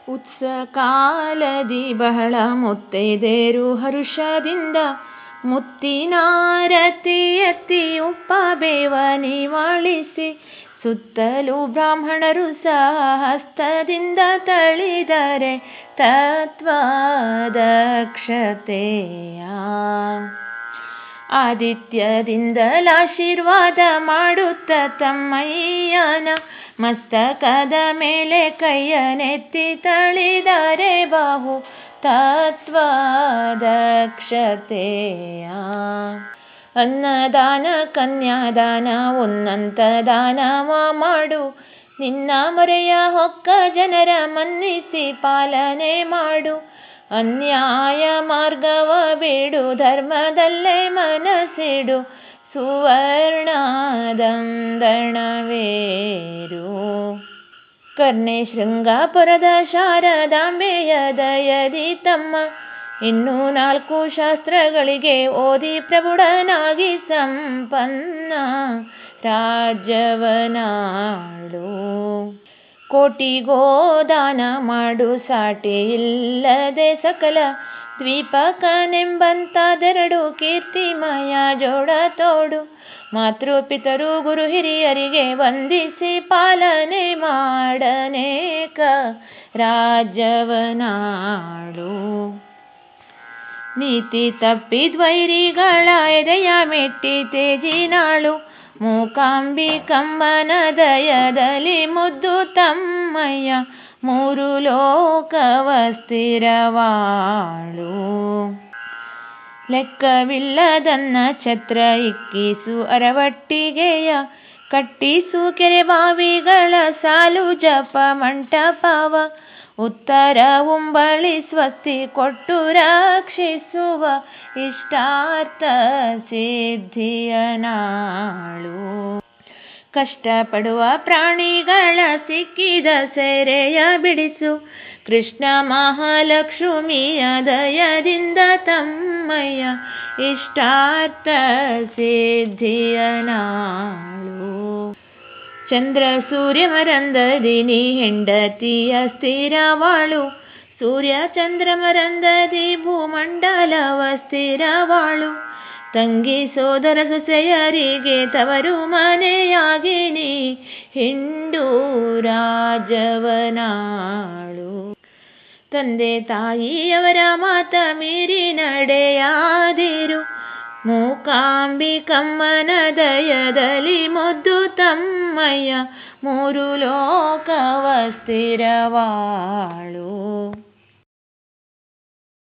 ಉತ್ಸಕಾಲದಿ ಬಹಳ ಮುತ್ತೈದೆಯರು ಹರುಷದಿಂದ ಮುತ್ತಿನಾರತಿ ಎತ್ತಿ ಉಪ್ಪ ಬೇವ ನಿವಾಳಿಸಿ ಸುತ್ತಲೂ ಬ್ರಾಹ್ಮಣರು ಸಹಸ್ತದಿಂದ ತಳಿದರೆ ತತ್ವದಕ್ಷತೆಯ ಆದಿತ್ಯದಿಂದಲಾಶೀರ್ವಾದ ಮಾಡುತ್ತ ತಮ್ಮಯ್ಯನ ಮಸ್ತಕದ ಮೇಲೆ ಕೈಯನೆತ್ತಿ ತಳಿದರೆ ಬಹು ತತ್ವದಕ್ಷತೆಯ ಅನ್ನದಾನ ಕನ್ಯಾದಾನ ಉನ್ನಂತ ದಾನವ ಮಾಡು ನಿನ್ನ ಮೊರೆಯ ಹೊಕ್ಕ ಜನರ ಮನ್ನಿಸಿ ಪಾಲನೆ ಮಾಡು ಅನ್ಯಾಯ ಮಾರ್ಗವ ಬಿಡು ಧರ್ಮದಲ್ಲೇ ಮನಸ್ಸಿಡು ಸುವರ್ಣದಂದಣವೇರು ಕರ್ಣೆ ಶೃಂಗಾಪುರದ ಶಾರದಾಂಬೆಯ ದಯದಿ ತಮ್ಮ ಇನ್ನು ನಾಲ್ಕು ಶಾಸ್ತ್ರಗಳಿಗೆ ಓದಿ ಪ್ರಬುಢನಾಗಿ ಸಂಪನ್ನ ರಾಜ್ಯವನಾಡು ಕೋಟಿ ಗೋದಾನ ಮಾಡು ಸಾಟಿ ಇಲ್ಲದೆ ಸಕಲ ದ್ವೀಪಕನೆಂಬಂತಾದೆರಡು ಕೀರ್ತಿಮಯ ಜೋಡ ತೋಡು ಮಾತೃ ಪಿತರು ಗುರು ಹಿರಿಯರಿಗೆ ವಂದಿಸಿ ಪಾಲನೆ ಮಾಡನೇಕ ರಾಜ್ಯವನಾಡು ನೀತಿ ತಪ್ಪಿದ್ವೈರಿಗಳ ಎದೆಯ ಮೆಟ್ಟಿ ತೇಜಿನಾಳು ಮೂಕಾಂಬಿ ಕಮ್ಮನ ದಯದಲ್ಲಿ ಮುದ್ದು ತಮ್ಮಯ್ಯ ಮೂರು ಲೋಕವ ಸ್ಥಿರವಾಳು ಲೆಕ್ಕವಿಲ್ಲದನ್ನ ಛತ್ರ ಇಕ್ಕಿಸು ಅರವಟ್ಟಿಗೆಯ ಕಟ್ಟಿಸು ಕೆರೆ ಬಾವಿಗಳ ಸಾಲು ಜಪ ಮಂಟಪವ ಉತ್ತರ ಉಂಬಳಿ ಸ್ವಸ್ತಿ ಕೊಟ್ಟು ರಕ್ಷಿಸುವ ಇಷ್ಟಾರ್ಥ ಸಿದ್ಧಿಯ ನಾಳು ಕಷ್ಟಪಡುವ ಪ್ರಾಣಿಗಳ ಸಿಕ್ಕಿದ ಸೆರೆಯ ಬಿಡಿಸು ಕೃಷ್ಣ ಮಹಾಲಕ್ಷ್ಮಿಯ ದಯದಿಂದ ತಮ್ಮಯ್ಯ ಇಷ್ಟಾರ್ಥ ಸಿದ್ಧಿಯ ನಾಳು ಚಂದ್ರ ಸೂರ್ಯ ಮರಂದದಿ ನೀ ಹೆಂಡತಿಯ ಸ್ಥಿರವಾಳು ಸೂರ್ಯ ಚಂದ್ರ ಮರಂದದಿ ಭೂಮಂಡಲವ ಸ್ಥಿರವಾಳು ತಂಗಿ ಸೋದರ ಸೊಸೆಯರಿಗೆ ತವರು ಮನೆಯಾಗಿ ನೀ ಹಿಂಡು ರಾಜವನಾಳು ತಂದೆ ತಾಯಿಯವರ ಮಾತ ಮೀರಿ ನಡೆಯಾದಿರು ಮೂಕಾಂಬಿಕಮ್ಮನ ದಯದಲ್ಲಿ ಮುದ್ದು ತಮ್ಮಯ್ಯ ಮೂರು ಲೋಕವ ಸ್ಥಿರವಾಳು